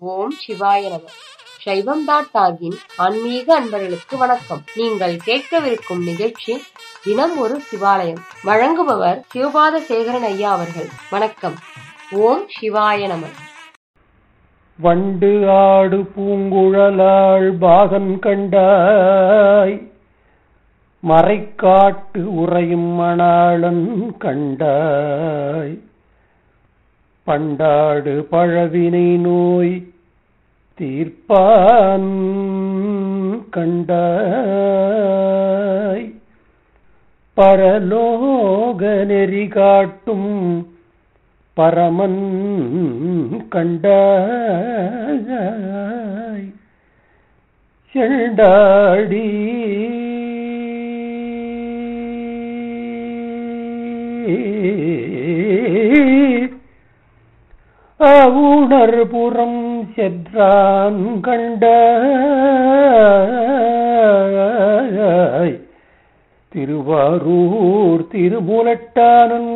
ஓம் சிவாய நம சைவம் டாட் டாகின் ஆன்மீக அன்பர்களுக்கு வணக்கம் நீங்கள் கேட்கவிருக்கும் நிகழ்ச்சி தினம் ஒரு சிவாலயம் வழங்குபவர் சிவபாத சேகரன் ஐயா அவர்கள் வணக்கம் ஓம் சிவாய நம வண்டு ஆடு பூங்குழலாள் பாகன் கண்டாய் மறைக்காட்டு உறையும் மணாளன் கண்டாய் பண்டாடு பழவினை நோய் தீர்ப்பான் கண்டாய் பரலோக நெறி காட்டும் பரமன் கண்டாய் செண்டாடி அவுணர்புறம் சென்றான் கண்டாய் திருவாரூர் திருமுலட்டானன்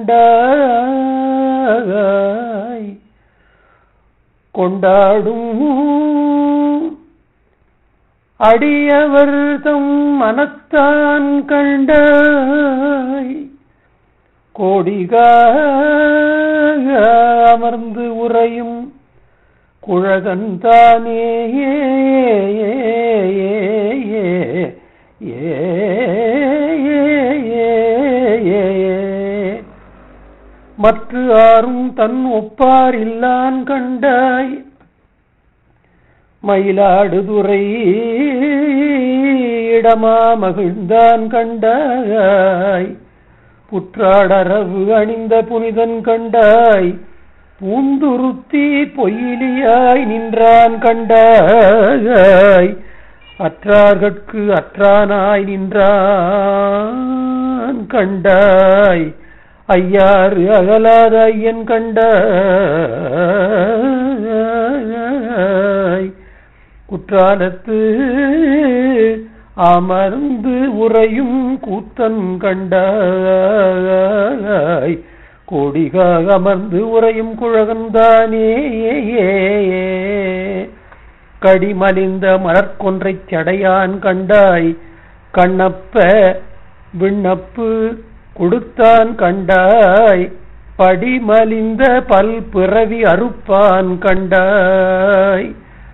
கண்டாய் கொண்டாடும் அடியவர் தம் மனத்தான் கண்டாய் கோடிகாக அமர்ந்து உறையும் குழகன்தானே மற்ற ஆறும் தன் ஒப்பார் இல்லான் கண்டாய் மயிலாடுதுறை இடமா மகிழ்ந்தான் கண்டாய் புற்றாடரவு அணிந்த புனிதன் கண்டாய் பூந்துருத்தி பொய்யிலியாய் நின்றான் கண்டாய் அற்றார்கட்கு அற்றானாய் நின்றான் கண்டாய் ஐயாறு அகலாத ஐயன் கண்டாய் குற்றாலத்து அமர்ந்து உறையும் கூத்தன் கண்டாய் கோடிகாக அமர்ந்து உறையும் குழகந்தானே கடிமலிந்த மலர்கொன்றைச் சடையான் கண்டாய் கண்ணப்ப விண்ணப்பு கொடுத்தான் கண்டாய் படிமலிந்த பல் பிறவி அறுப்பான் கண்டாய்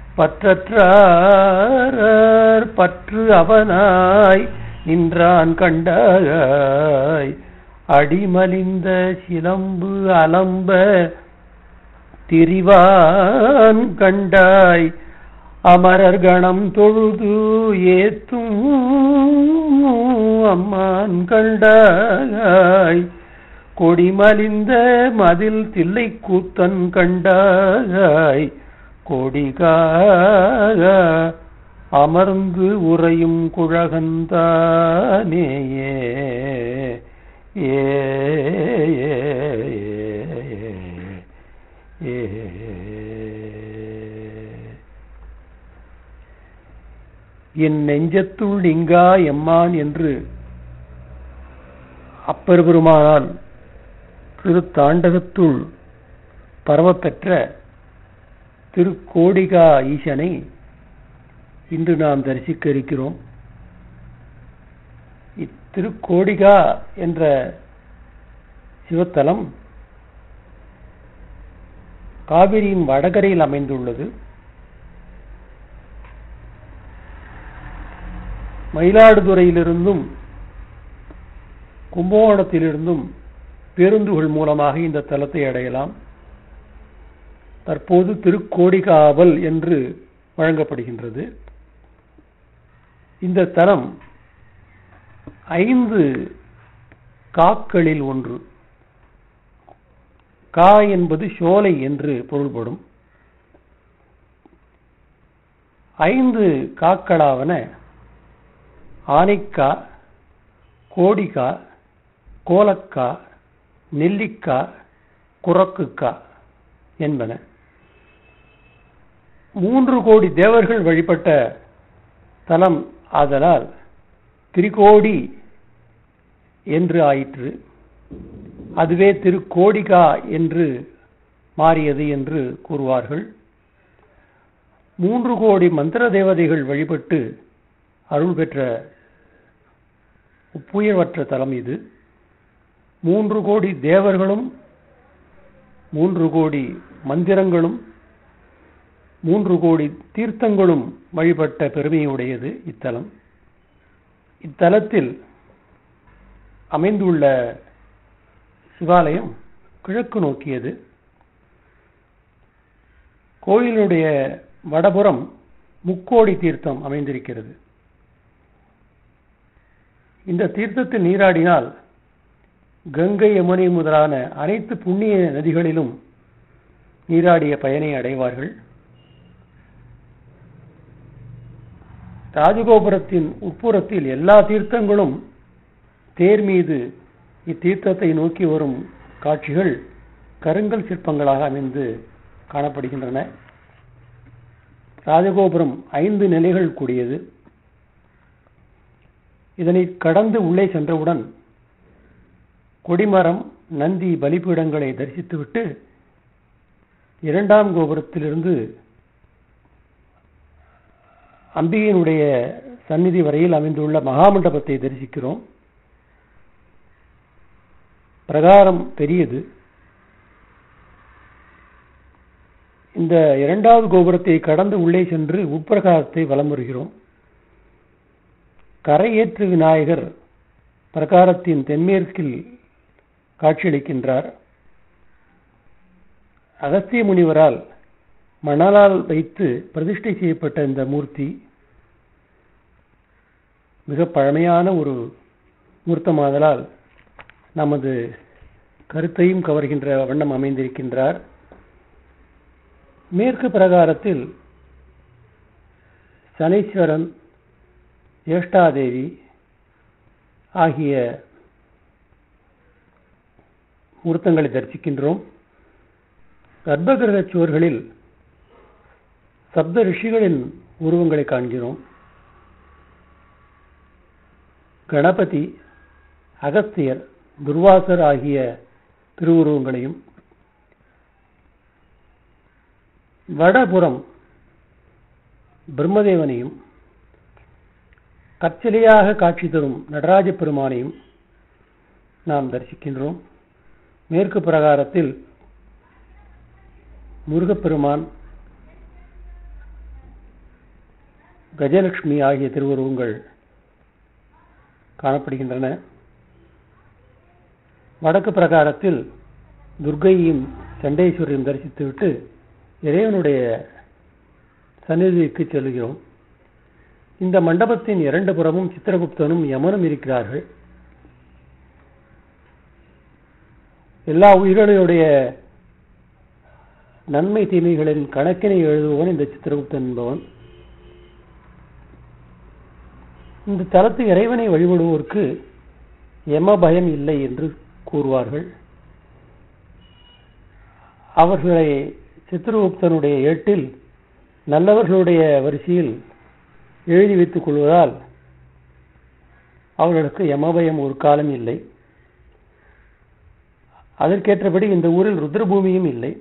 பற்றற்றார் பற்று அவனாய் நின்றான் கண்டாய் அடிமலிந்த சிலம்பு அலம்ப திரிவான் கண்டாய் அமரர் கணம் தொழுது ஏத்தும் அம்மான் கண்டாய் கொடிமலிந்த மதில் தில்லை கூத்தன் கண்டாய் கொடிகாக அமர்ந்து உறையும் குழகந்தானேயே ஏ ஏ என் நெஞ்சத்துள் நீங்கா எம்மான் என்று அப்பர் பெருமானால் திருத்தாண்டகத்துள் பரவப்பெற்ற திருக்கோடிகா ஈசனை இன்று நாம் தரிசிக்க இருக்கிறோம் இத்திருக்கோடிகா என்ற சிவத்தலம் காவிரியின் வடகரையில் அமைந்துள்ளது மயிலாடுதுறையிலிருந்தும் கும்பகோணத்திலிருந்தும் பேருந்துகள் மூலமாக இந்த தலத்தை அடையலாம் தற்போது திருக்கோடிகாவல் என்று வழங்கப்படுகின்றது இந்த தலம் ஐந்து காக்களில் ஒன்று கா என்பது சோலை என்று பொருள்படும் ஐந்து காக்களாவன ஆனைக்கா கோடிக்கா கோலக்கா நெல்லிக்கா குரக்குக்கா என்பன மூன்று கோடி தேவர்கள் வழிபட்ட தலம் ஆதலால் திரிகோடி என்று ஆயிற்று அதுவே திருக்கோடிகா என்று மாறியது என்று கூறுவார்கள் மூன்று கோடி மந்திர தேவதைகள் வழிபட்டு அருள் பெற்ற ஒப்புயர்வற்ற தலம் இது மூன்று கோடி தேவர்களும் மூன்று கோடி மந்திரங்களும் மூன்று கோடி தீர்த்தங்களும் வழிபட்ட பெருமையுடையது இத்தலம் இத்தலத்தில் அமைந்துள்ள சிவாலயம் கிழக்கு நோக்கியது கோயிலுடைய வடபுறம் முக்கோடி தீர்த்தம் அமைந்திருக்கிறது இந்த தீர்த்தத்தில் நீராடினால் கங்கை யமுனை முதலான அனைத்து புண்ணிய நதிகளிலும் நீராடிய பயனை அடைவார்கள் ராஜகோபுரத்தின் உட்புறத்தில் எல்லா தீர்த்தங்களும் தேர் மீது இத்தீர்த்தத்தை நோக்கி வரும் காட்சிகள் கருங்கல் சிற்பங்களாக அமைந்து காணப்படுகின்றன ராஜகோபுரம் ஐந்து நிலைகள் கூடியது இதனை கடந்து உள்ளே சென்றவுடன் கொடிமரம் நந்தி பலிபீடங்களை தரிசித்துவிட்டு இரண்டாம் கோபுரத்திலிருந்து அம்பிகையினுடைய சந்நிதி வரையில் அமைந்துள்ள மகாமண்டபத்தை தரிசிக்கிறோம் பிரகாரம் பெரியது இந்த இரண்டாவது கோபுரத்தை கடந்து உள்ளே சென்று உட்பிரகாரத்தை வலம் வருகிறோம் கரையேற்று விநாயகர் பிரகாரத்தின் தென்மேற்கில் காட்சியளிக்கின்றார் அகஸ்திய முனிவரால் மணலால் வைத்து பிரதிஷ்டை செய்யப்பட்ட இந்த மூர்த்தி மிக பழமையான ஒரு மூர்த்தமாதலால் நமது கருத்தையும் கவர்கின்ற வண்ணம் அமைந்திருக்கின்றார் மேற்கு பிரகாரத்தில் சனீஸ்வரன் ஜேஷ்டாதேவி ஆகிய மூர்த்தங்களை தரிசிக்கின்றோம் கர்ப்பகிரக சுவர்களில் சப்த ரிஷிகளின் உருவங்களை காண்கிறோம் கணபதி அகஸ்தியர் துர்வாசர் ஆகிய திருவுருவங்களையும் வடபுறம் பிரம்மதேவனையும் கற்சிலையாக காட்சி தரும் நடராஜ பெருமானையும் நாம் தரிசிக்கின்றோம் மேற்கு பிரகாரத்தில் முருகப்பெருமான் கஜலட்சுமி ஆகிய திருவுருவங்கள் காணப்படுகின்றன வடக்கு பிரகாரத்தில் துர்கையும் சண்டேஸ்வரியும் தரிசித்துவிட்டு இறைவனுடைய சந்நிதிக்கு செல்கிறோம் இந்த மண்டபத்தின் இரண்டு புறமும் சித்திரகுப்தனும் யமனும் இருக்கிறார்கள் எல்லா உயிர்களுடைய நன்மை தீமைகளின் கணக்கினை எழுதுபவன் இந்த சித்திரகுப்தன் என்பவன் இந்த தலத்து இறைவனை வழிபடுவோருக்கு எம பயம் இல்லை என்று கூறுவார்கள் அவர்களை சித்திரகுப்தனுடைய ஏட்டில் நல்லவர்களுடைய வரிசையில் எழுதி வைத்துக் கொள்வதால் அவர்களுக்கு யமபயம் ஒரு காலம் இல்லை அதற்கேற்றபடி இந்த ஊரில் ருத்ரபூமியும் இல்லை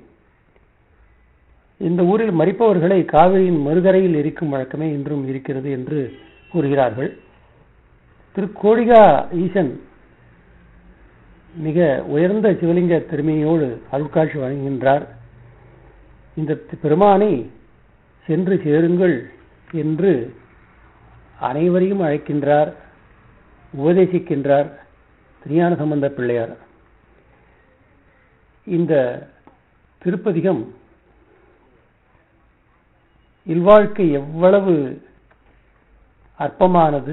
இந்த ஊரில் மறிப்பவர்களை காவிரியின் மறுகரையில் எரிக்கும் வழக்கமே இன்றும் இருக்கிறது என்று கூறுகிறார்கள் திருக்கோடிகா ஈசன் மிக உயர்ந்த சிவலிங்க பெருமையோடு அருட்காட்சி வழங்குகின்றார் இந்த பெருமானை சென்று சேருங்கள் என்று அனைவரையும் அழைக்கின்றார் உபதேசிக்கின்றார் திருஞான சம்பந்த பிள்ளையார் இந்த திருப்பதிகம் இல்வாழ்க்கை எவ்வளவு அற்பமானது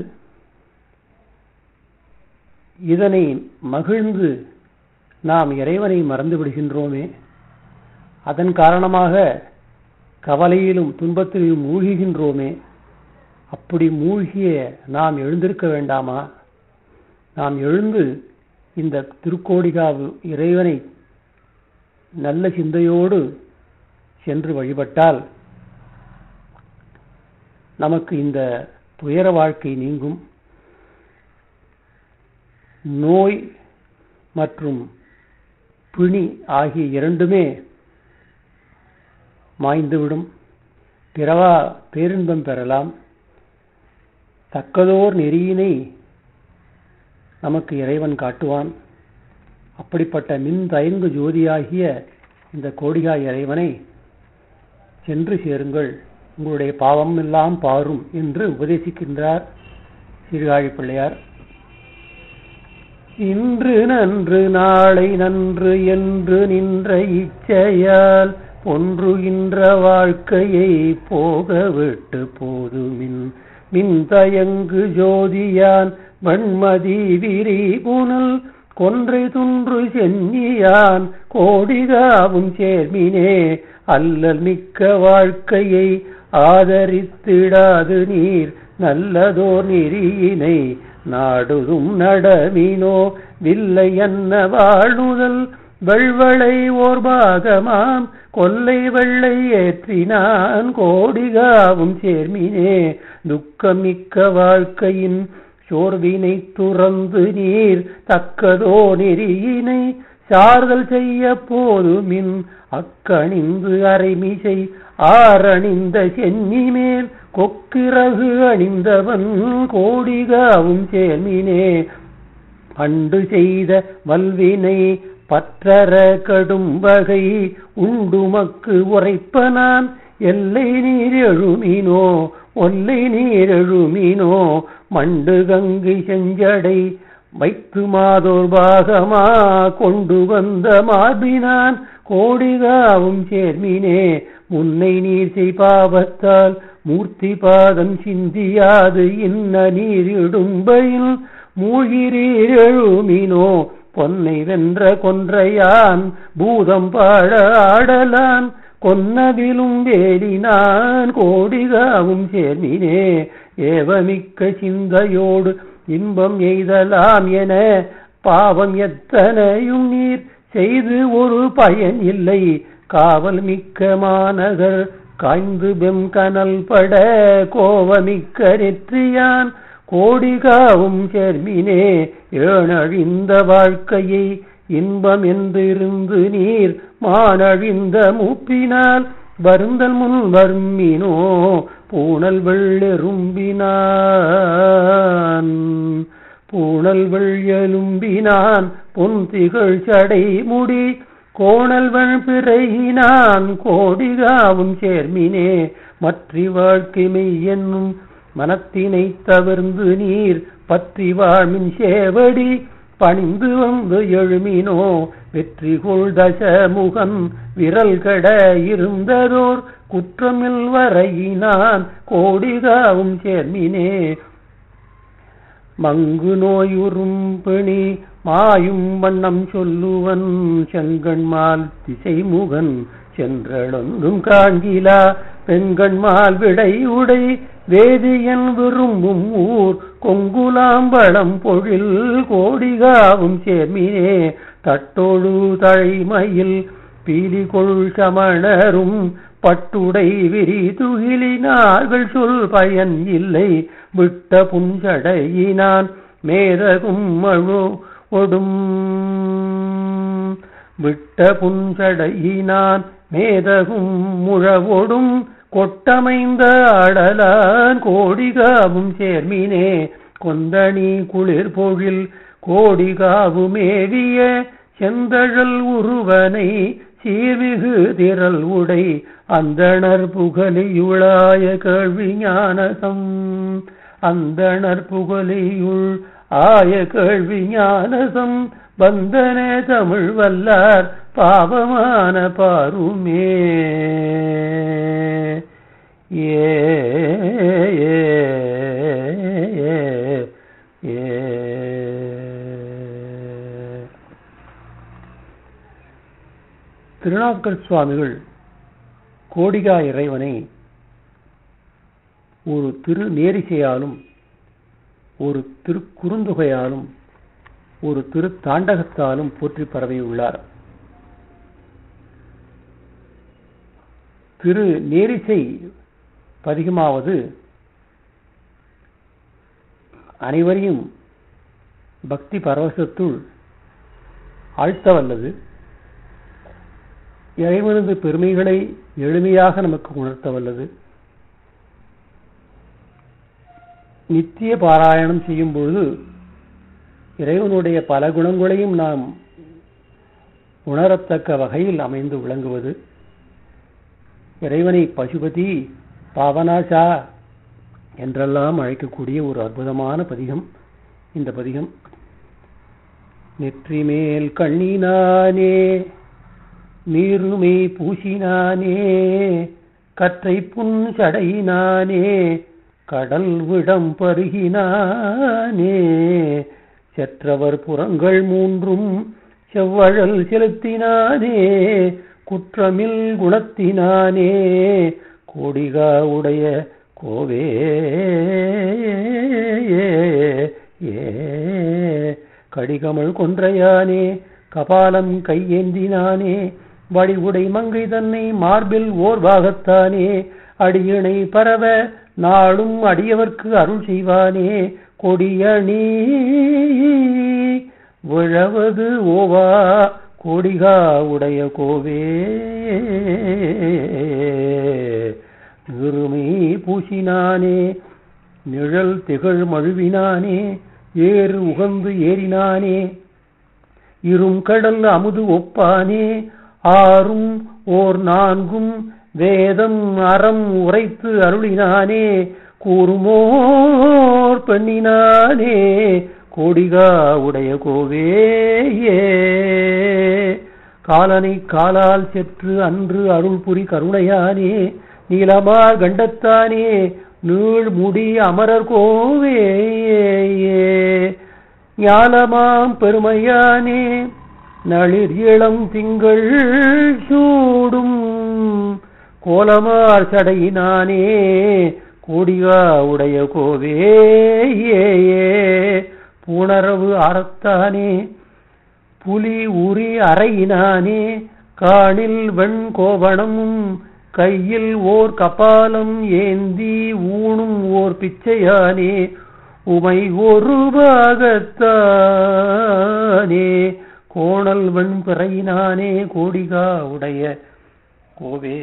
இதனை மகிழ்ந்து நாம் இறைவனை மறந்து விடுகின்றோமே அதன் காரணமாக கவலையிலும் துன்பத்திலும் மூழ்குகின்றோமே அப்படி மூழ்கிய நாம் எழுந்திருக்க வேண்டாமா நாம் எழுந்து இந்த திருக்கோடிகாவு இறைவனை நல்ல சிந்தையோடு சென்று வழிபட்டால் நமக்கு இந்த துயர வாழ்க்கை நீங்கும் நோய் மற்றும் பிணி ஆகிய இரண்டுமே மாய்ந்துவிடும் பிறவா பேரின்பம் பெறலாம் தக்கதோர் நெறியினை நமக்கு இறைவன் காட்டுவான் அப்படிப்பட்ட மின் தயங்கு ஜோதியாகிய இந்த கோடிகா இறைவனை சென்று சேருங்கள் உங்களுடைய பாவம் எல்லாம் பாரும் என்று உபதேசிக்கின்றார் சீர்காழி பிள்ளையார் இன்று நன்று நாளை நன்று என்று நின்ற இச்சையால் பொன்றுகின்ற வாழ்க்கையை போக விட்டு போதுமின் மின் தயங்கு ஜோதியான் வன்மதி விரி புனல் கொன்றை துன்று சென்னியான் கோடிகாவும் சேர்மினே அல்லல் மிக்க வாழ்க்கையை ஆதரித்திடாது நீர் நல்லதோர் நெறியினை நாடுதும் நடமினோ வில்லை என்ன வாழ்நுதல் வெள்வளை ஓர் பாகமாம் கொல்லை வெள்ளை ஏற்றினான் கோடிகாவும் சேர்மினே துக்கமிக்க வாழ்க்கையின் சோர்வினை துறந்து நீர் தக்கதோ நெறியினை சார்தல் செய்ய போதுமின் அக்கணிந்து அரைமிசை ஆரணிந்த சென்னி மேல் கொக்கிரகு அணிந்தவன் கோடிகாவும் சேர்மினே அண்டு செய்த வல்வினை பற்றற கடும் வகை உண்டுமக்கு உரைப்பனான் எல்லை நீர் எழுமினோ ஒல்லை நீர் எழுமினோ மண்டு கங்கை செஞ்சடை வைத்து மாதோர் பாகமா கொண்டு வந்த மார்பினான் கோடிகாவும் சேர்மினே முன்னை நீர் செய் பாவத்தால் மூர்த்தி பாதம் சிந்தியாது இன்ன நீர் இடும்பையில் மூழ்கிறீர் எழுமினோ பொன்னை வென்ற கொன்றையான் பூதம் பாழ ஆடலான் கொன்னதிலும் வேலினான் கோடிகாவும் சேர்மினே ஏவமிக்க சிந்தையோடு இன்பம் எய்தலாம் என பாவம் எத்தனையும் நீர் செய்து ஒரு பயன் இல்லை காவல் மிக்க மாநகர் காய்ந்து பெம் கனல் பட கோவமிக்க நெற்றியான் கோடிகாவும் சேர்மினே ஏனழிந்த வாழ்க்கையை இன்பம் என்றிருந்து நீர் மானழிந்த மூப்பினால் வருந்தல் முன் வர்மினோ பூணல் வெள்ளெரும்பினான் பூணல் வெள்ளெலும்பினான் பொன் திகழ் சடை முடி கோணல் வள் பிறையினான் கோடிகாவும் சேர்மினே மற்றி வாழ்க்கை மெய் என்னும் மனத்தினை தவிர்ந்து நீர் பற்றி வாழ்மின் சேவடி பணிந்து வந்து எழுமினோ வெற்றி கொள் தசமுகன் விரல் கட இருந்ததோர் குற்றமில் வரையினான் கோடிகாவும் சேர்மினே மங்கு நோயுறும் பிணி மாயும் வண்ணம் சொல்லுவன் செங்கண்மால் திசைமுகன் சென்றளொன்றும் காண்கிலா பெண்கண்மால் விடை உடை வேதியன் விரும்பும் ஊர் கொங்குலாம்பழம் பொழில் கோடிகாவும் சேர்மினே தட்டோடு தழைமையில் பீலிகொள் சமணரும் பட்டுடை விரி துகிலினார்கள் சொல் பயன் இல்லை விட்ட புஞ்சடையினான் மேதகும் மழு ஒடும் விட்ட புஞ்சடையினான் மேதகும் முழவொடும் கொட்டமைந்த ஆடலான் கோடிகாவும் சேர்மினே கொந்தணி குளிர் பொழில் கோடிகாவுமேவிய செந்தழல் உருவனை சீர்மிகு திரள் உடை அந்தணர் புகழியுளாய கேள்வி ஞானசம் அந்தணர் புகழியுள் ஆய கேள்வி ஞானசம் வந்தன தமிழ் வல்லார் பாவமான பாருமே ஏ ஏ ஏ திருநாவுக்கர் சுவாமிகள் கோடிகா இறைவனை ஒரு திரு நேரிசையாலும் ஒரு திரு குறுந்தொகையாலும் ஒரு திரு தாண்டகத்தாலும் போற்றி பரவியுள்ளார் திரு நேரிசை பதிகமாவது அனைவரையும் பக்தி பரவசத்துள் ஆழ்த்த வல்லது இறைவனது பெருமைகளை எளிமையாக நமக்கு உணர்த்த வல்லது நித்திய பாராயணம் செய்யும் பொழுது இறைவனுடைய பல குணங்களையும் நாம் உணரத்தக்க வகையில் அமைந்து விளங்குவது இறைவனை பசுபதி பாவனாசா என்றெல்லாம் அழைக்கக்கூடிய ஒரு அற்புதமான பதிகம் இந்த பதிகம் நெற்றி மேல் கண்ணினானே நீருமை பூசினானே கற்றை புன் சடையினானே கடல் விடம் பருகினானே செற்றவர் புறங்கள் மூன்றும் செவ்வழல் செலுத்தினானே குற்றமில் குணத்தினானே கோடிகா உடைய கோவே ஏ கடிகமள் கொன்றையானே கபாலம் கையேந்தினானே வடிவுடை மங்கை தன்னை மார்பில் ஓர் பாகத்தானே அடியினை பரவ நாளும் அடியவர்க்கு அருள் செய்வானே கொடியணி விழவது ஓவா கோடிகா உடைய கோவே நிறுமை பூசினானே நிழல் திகழ் மழுவினானே ஏறு உகந்து ஏறினானே இரும் கடல் அமுது ஒப்பானே ஆறும் ஓர் நான்கும் வேதம் அறம் உரைத்து அருளினானே கூறுமோர் பெண்ணினானே கோடிகா உடைய கோவேயே காலனை காலால் செற்று அன்று அருள் புரி கருணையானே நீலமார் கண்டத்தானே நீள் முடி அமரர் கோவே ஞாலமாம் பெருமையானே நளிர் இளம் திங்கள் சூடும் கோலமார் சடையினானே கோடிகா உடைய கோவே பூணரவு அறத்தானே புலி உரி அறையினானே காணில் வெண் கோவணமும் கையில் ஓர் கபாலம் ஏந்தி ஊனும் ஓர் பிச்சையானே உமை ஒரு பாகத்தானே கோணல் வெண் பிறையினானே கோடிகா உடைய கோவே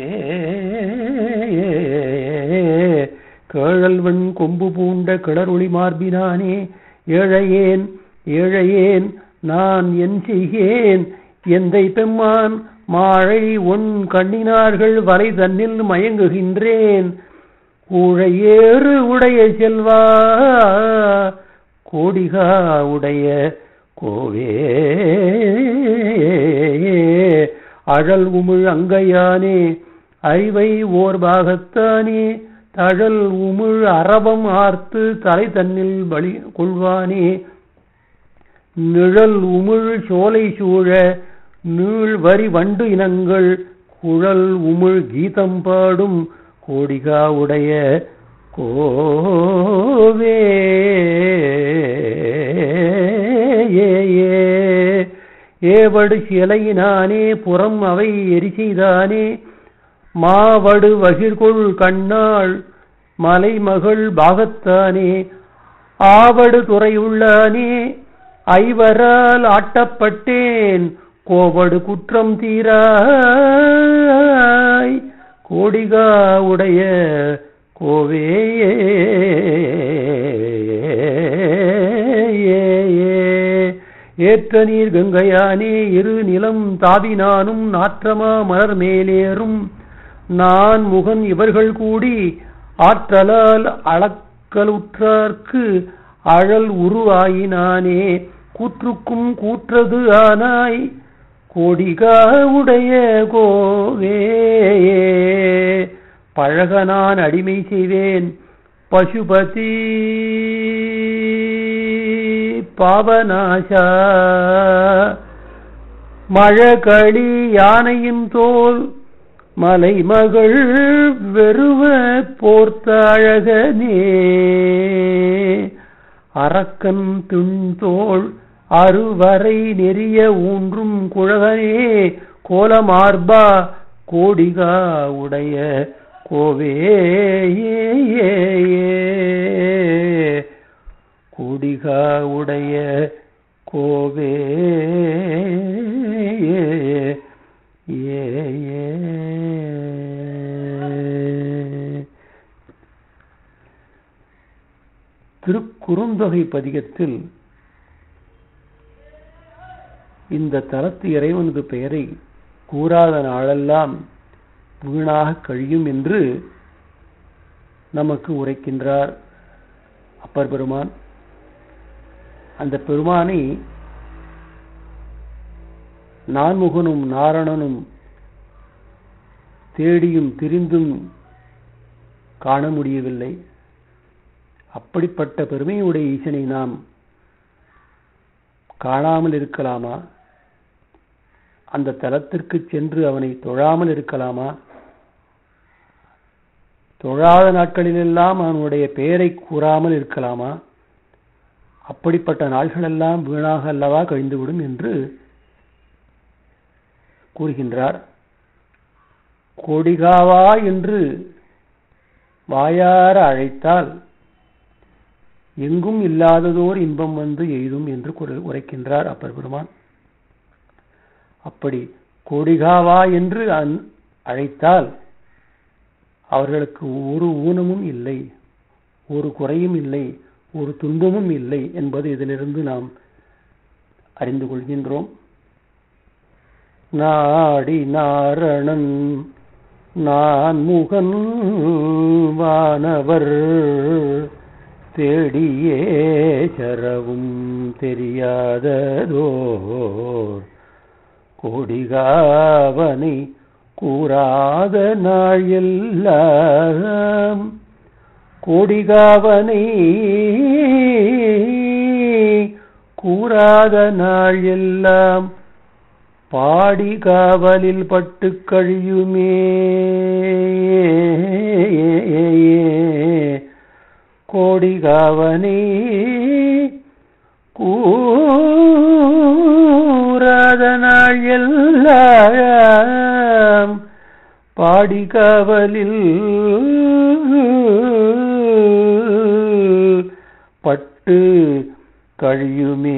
கேழல் வெண் கொம்பு பூண்ட கிளறொளி மார்பினானே ஏழையேன் ஏழையேன் நான் என் செய்கேன் எந்தை பெம்மான் மாழை உன் கண்ணினார்கள் வலை தன்னில் மயங்குகின்றேன் கூழையேறு உடைய செல்வா கோடிகா உடைய கோவே அழல் உமிழ் அங்கையானே அறிவை ஓர் பாகத்தானே தழல் உமிழ் அரபம் ஆர்த்து தலை தன்னில் பலி கொள்வானே நிழல் உமிழ் சோலை சூழ நீள் வரி வண்டு இனங்கள் குழல் உமிழ் கீதம் பாடும் கோடிகா உடைய கோவே ஏவடு சிலையினானே புறம் அவை எரி செய்தானே மாவடு வகிர்கொள் கண்ணாள் மலைமகள் பாகத்தானே ஆவடு துறையுள்ளானே ஐவரால் ஆட்டப்பட்டேன் கோவடு குற்றம் தீராய் கோடிகா உடைய கோவே ஏற்ற நீர் கங்கையானே இரு நிலம் தாவினானும் நாற்றமா மலர் மேலேறும் நான் முகன் இவர்கள் கூடி ஆற்றலால் அளக்கலுற்றார்க்கு அழல் உருவாயினானே கூற்றுக்கும் கூற்றது ஆனாய் கோடிகா உடைய கோவே பழக நான் அடிமை செய்வேன் பசுபதி பாவநாசா மழகளி யானையின் தோல் மலைமகள் வெறுவ போர்த்த அழகனே அரக்கன் துண்தோள் அறுவரை நெறிய ஊன்றும் குழகனே கோலமார்பா கோடிகா உடைய கோவே கோடிகா உடைய கோவே ஏ திருக்குறுந்தொகை பதிகத்தில் இந்த தலத்து இறைவனது பெயரை கூறாத நாளெல்லாம் வீணாக கழியும் என்று நமக்கு உரைக்கின்றார் அப்பர் பெருமான் அந்த பெருமானை நான்முகனும் நாரணனும் தேடியும் திரிந்தும் காண முடியவில்லை அப்படிப்பட்ட பெருமையுடைய ஈசனை நாம் காணாமல் இருக்கலாமா அந்த தலத்திற்கு சென்று அவனை தொழாமல் இருக்கலாமா தொழாத நாட்களிலெல்லாம் அவனுடைய பெயரை கூறாமல் இருக்கலாமா அப்படிப்பட்ட நாள்களெல்லாம் வீணாக அல்லவா கழிந்துவிடும் என்று கூறுகின்றார் கொடிகாவா என்று வாயார அழைத்தால் எங்கும் இல்லாததோர் இன்பம் வந்து எய்தும் என்று உரைக்கின்றார் அப்பர் பெருமான் அப்படி கொடிகாவா என்று அழைத்தால் அவர்களுக்கு ஒரு ஊனமும் இல்லை ஒரு குறையும் இல்லை ஒரு துன்பமும் இல்லை என்பது இதிலிருந்து நாம் அறிந்து கொள்கின்றோம் நாடி நாரணன் நான் முகன் வானவர் தேடியே சரவும் தெரியாததோர் கொடிகாவனை கூறாத நாள் எல்லாம் கோடிகாவனை கூறாத நாள் எல்லாம் பாடி காவலில் பட்டு கழியுமே கோடிகாவனை கூறாத நாள் எல்லாம் பாடி காவலில் பட்டு கழியுமே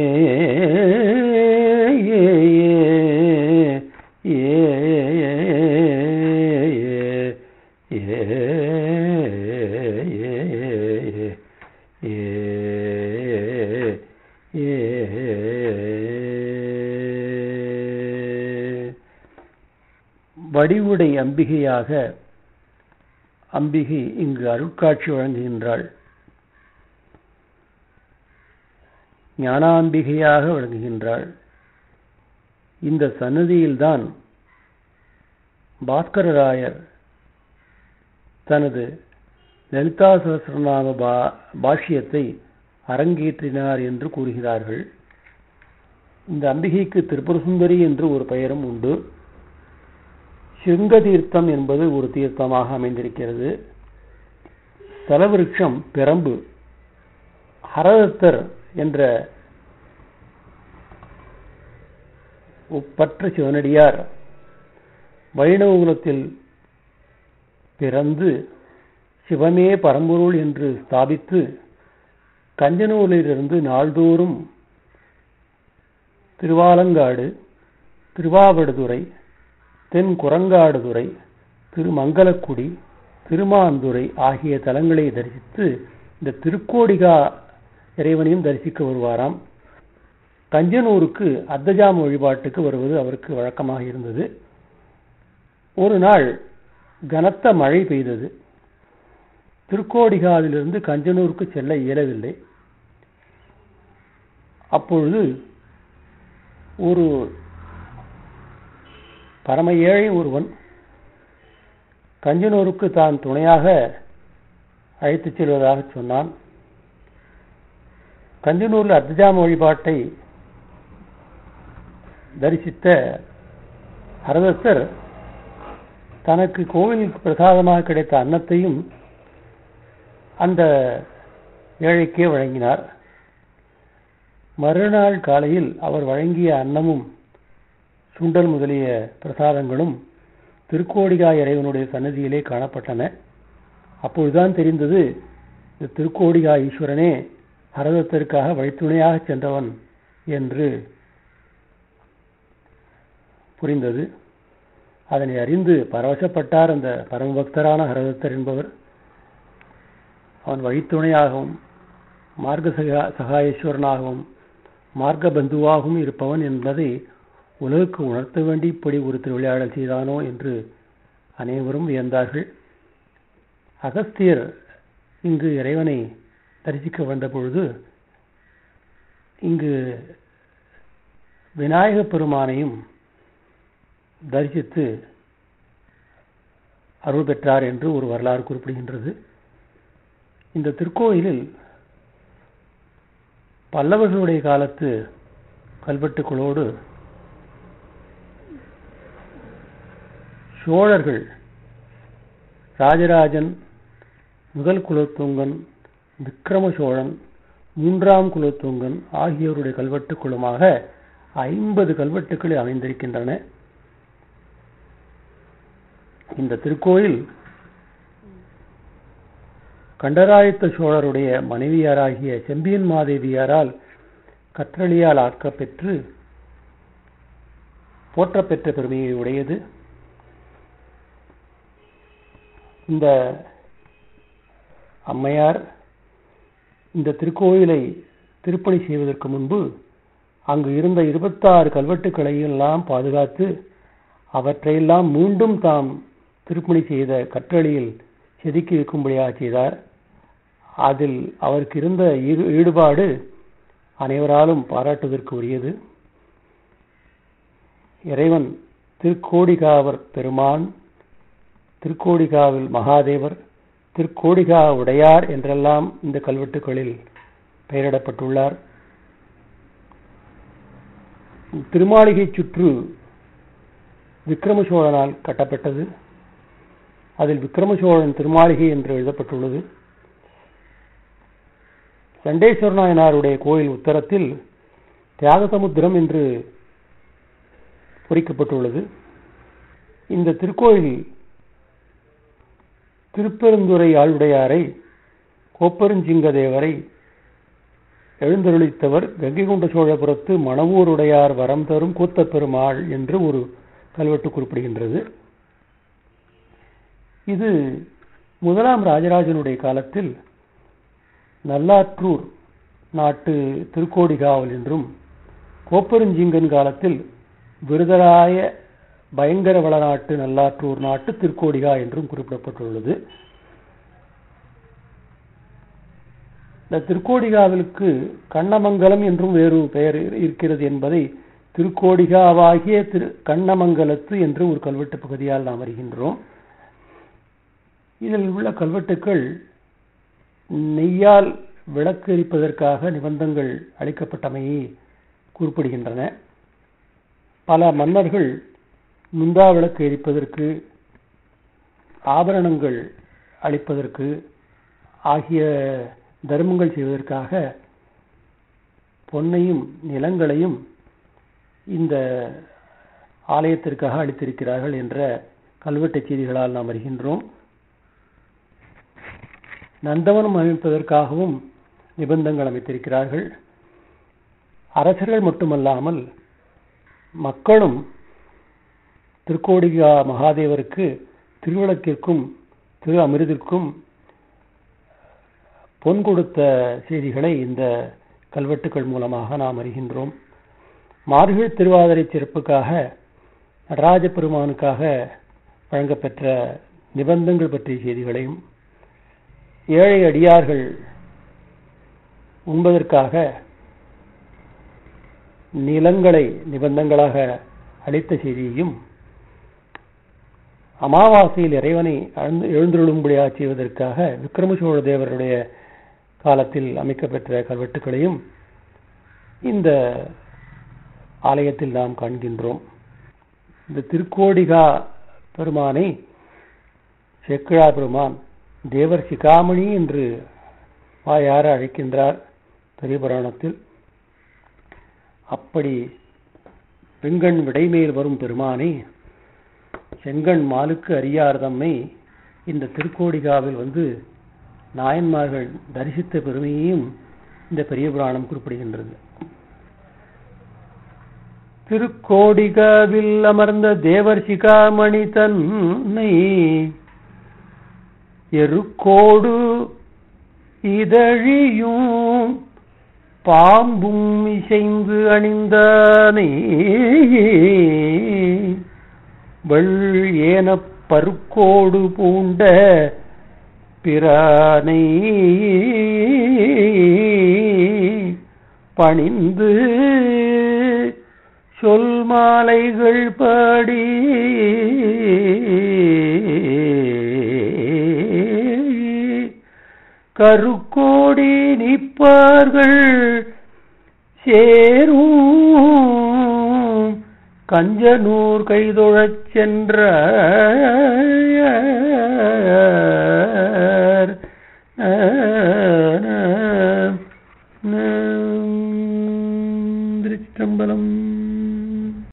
வடிவுடை அம்பிகையாக அம்பிகை இங்கு அருட்காட்சி வழங்குகின்றாள் ஞானாம்பிகையாக விளங்குகின்றாள் இந்த சன்னதியில்தான் பாஸ்கரராயர் தனது லலிதா சகசிரநாம பா பாஷ்யத்தை அரங்கேற்றினார் என்று கூறுகிறார்கள் இந்த அம்பிகைக்கு திரிபுர சுந்தரி என்று ஒரு பெயரும் உண்டு சிங்க தீர்த்தம் என்பது ஒரு தீர்த்தமாக அமைந்திருக்கிறது தலவிருட்சம் பெரம்பு ஹரதத்தர் என்ற ஒப்பற்ற சிவனடியார் வைணவ குலத்தில் பிறந்து சிவமே பரம்பொருள் என்று ஸ்தாபித்து கஞ்சனூரிலிருந்து நாள்தோறும் திருவாலங்காடு திருவாவடுதுறை தென் குரங்காடுதுறை திருமங்கலக்குடி திருமாந்துறை ஆகிய தலங்களை தரிசித்து இந்த திருக்கோடிகா இறைவனையும் தரிசிக்க வருவாராம் கஞ்சனூருக்கு அத்தஜாம வழிபாட்டுக்கு வருவது அவருக்கு வழக்கமாக இருந்தது ஒரு நாள் கனத்த மழை பெய்தது திருக்கோடிகாவிலிருந்து கஞ்சனூருக்கு செல்ல இயலவில்லை அப்பொழுது ஒரு பரம ஏழை ஒருவன் கஞ்சனூருக்கு தான் துணையாக அழைத்துச் செல்வதாக சொன்னான் கஞ்சனூரில் அர்த்தஜாம வழிபாட்டை தரிசித்த ஹரதத்தர் தனக்கு கோவிலுக்கு பிரசாதமாக கிடைத்த அன்னத்தையும் அந்த ஏழைக்கே வழங்கினார் மறுநாள் காலையில் அவர் வழங்கிய அன்னமும் சுண்டல் முதலிய பிரசாதங்களும் திருக்கோடிகா இறைவனுடைய சன்னதியிலே காணப்பட்டன அப்பொழுதுதான் தெரிந்தது இந்த திருக்கோடிகா ஈஸ்வரனே பரதத்திற்காக வழித்துணையாக சென்றவன் என்று புரிந்தது அதனை அறிந்து பரவசப்பட்டார் அந்த பரமபக்தரான ஹரதத்தர் என்பவர் அவன் வழித்துணையாகவும் மார்க்க சகா சகாயேஸ்வரனாகவும் மார்க்க பந்துவாகவும் இருப்பவன் என்பதை உலகுக்கு உணர்த்த வேண்டி இப்படி ஒரு திருவிளையாடல் செய்தானோ என்று அனைவரும் வியந்தார்கள் அகஸ்தியர் இங்கு இறைவனை தரிசிக்க வந்த பொழுது இங்கு விநாயக பெருமானையும் தரிசித்து அருள் பெற்றார் என்று ஒரு வரலாறு குறிப்பிடுகின்றது இந்த திருக்கோயிலில் பல்லவர்களுடைய காலத்து கல்வெட்டுக்களோடு சோழர்கள் ராஜராஜன் முதல் குலோத்துங்கன் விக்கிரம சோழன் மூன்றாம் குலோத்துங்கன் ஆகியோருடைய கல்வெட்டுக்களுமாக ஐம்பது கல்வெட்டுக்கள் அமைந்திருக்கின்றன இந்த திருக்கோயில் கண்டராயத்த சோழருடைய மனைவியாராகிய செம்பியன் மாதேவியாரால் கற்றளியால் ஆக்கப்பெற்று போற்றப்பெற்ற பெருமையை உடையது இந்த அம்மையார் இந்த திருக்கோயிலை திருப்பணி செய்வதற்கு முன்பு அங்கு இருந்த இருபத்தாறு கல்வெட்டுக்களை எல்லாம் பாதுகாத்து அவற்றையெல்லாம் மீண்டும் தாம் திருப்பணி செய்த கற்றளியில் செதுக்கி வைக்கும்படியாக செய்தார் அதில் அவருக்கு இருந்த ஈடுபாடு அனைவராலும் பாராட்டுவதற்கு உரியது இறைவன் திருக்கோடிகாவர் பெருமான் திருக்கோடிகாவில் மகாதேவர் திருக்கோடிகா உடையார் என்றெல்லாம் இந்த கல்வெட்டுகளில் பெயரிடப்பட்டுள்ளார் திருமாளிகை சுற்று விக்ரம சோழனால் கட்டப்பட்டது அதில் விக்ரம சோழன் திருமாளிகை என்று எழுதப்பட்டுள்ளது சண்டேஸ்வர நாயனாருடைய கோயில் உத்தரத்தில் தியாகசமுத்திரம் என்று பொறிக்கப்பட்டுள்ளது இந்த திருக்கோயில் திருப்பெருந்துறை ஆளுடையாரை கோப்பெருஞ்சிங்க தேவரை எழுந்தருளித்தவர் கங்கை கொண்ட சோழபுரத்து மணவூருடையார் வரம் தரும் கூத்த பெருமாள் என்று ஒரு கல்வெட்டு குறிப்பிடுகின்றது இது முதலாம் ராஜராஜனுடைய காலத்தில் நல்லாற்றூர் நாட்டு திருக்கோடிகாவல் என்றும் கோப்பெருஞ்சிங்கன் காலத்தில் விருதராய பயங்கர வளநாட்டு நல்லாற்றூர் நாட்டு திருக்கோடிகா என்றும் குறிப்பிடப்பட்டுள்ளது இந்த திருக்கோடிகாவிற்கு கண்ணமங்கலம் என்றும் வேறு பெயர் இருக்கிறது என்பதை திருக்கோடிகாவாகிய திரு கண்ணமங்கலத்து என்று ஒரு கல்வெட்டு பகுதியால் நாம் அறிகின்றோம் இதில் உள்ள கல்வெட்டுக்கள் நெய்யால் விளக்கு எரிப்பதற்காக நிபந்தங்கள் அளிக்கப்பட்டமையை குறிப்பிடுகின்றன பல மன்னர்கள் முந்தா விளக்கு எரிப்பதற்கு ஆபரணங்கள் அளிப்பதற்கு ஆகிய தர்மங்கள் செய்வதற்காக பொன்னையும் நிலங்களையும் இந்த ஆலயத்திற்காக அளித்திருக்கிறார்கள் என்ற கல்வெட்டு செய்திகளால் நாம் அறிகின்றோம் நந்தவனம் அமைப்பதற்காகவும் நிபந்தங்கள் அமைத்திருக்கிறார்கள் அரசர்கள் மட்டுமல்லாமல் மக்களும் திருக்கோடிகா மகாதேவருக்கு திருவிளக்கிற்கும் திரு அமிர்திற்கும் பொன் கொடுத்த செய்திகளை இந்த கல்வெட்டுக்கள் மூலமாக நாம் அறிகின்றோம் மார்கழி திருவாதிரை சிறப்புக்காக நடராஜ பெருமானுக்காக வழங்கப்பெற்ற நிபந்தங்கள் பற்றிய செய்திகளையும் ஏழை அடியார்கள் உண்பதற்காக நிலங்களை நிபந்தங்களாக அளித்த செய்தியையும் அமாவாசையில் இறைவனை எழுந்தருளும்படியாக செய்வதற்காக விக்ரம சோழ தேவருடைய காலத்தில் அமைக்கப்பெற்ற கல்வெட்டுகளையும் இந்த ஆலயத்தில் நாம் காண்கின்றோம் இந்த திருக்கோடிகா பெருமானை செக்கிழா பெருமான் தேவர் சிகாமணி என்று வாயார அழைக்கின்றார் பெரிய புராணத்தில் அப்படி பெண்கண் விடைமேல் வரும் பெருமானை செங்கண் மாலுக்கு அறியார் தம்மை இந்த திருக்கோடிகாவில் வந்து நாயன்மார்கள் தரிசித்த பெருமையையும் இந்த பெரிய புராணம் குறிப்பிடுகின்றது திருக்கோடிகாவில் அமர்ந்த தேவர் சிகாமணி தன்னை எருக்கோடு இதழியும் பாம்பும் இசைந்து அணிந்தானே வெள் ஏனப் பருக்கோடு பூண்ட பிரானை பணிந்து சொல் மாலைகள் பாடி கருக்கோடி நிற்பார்கள் சேரும் கஞ்சனூர் கைதொழச் சென்ற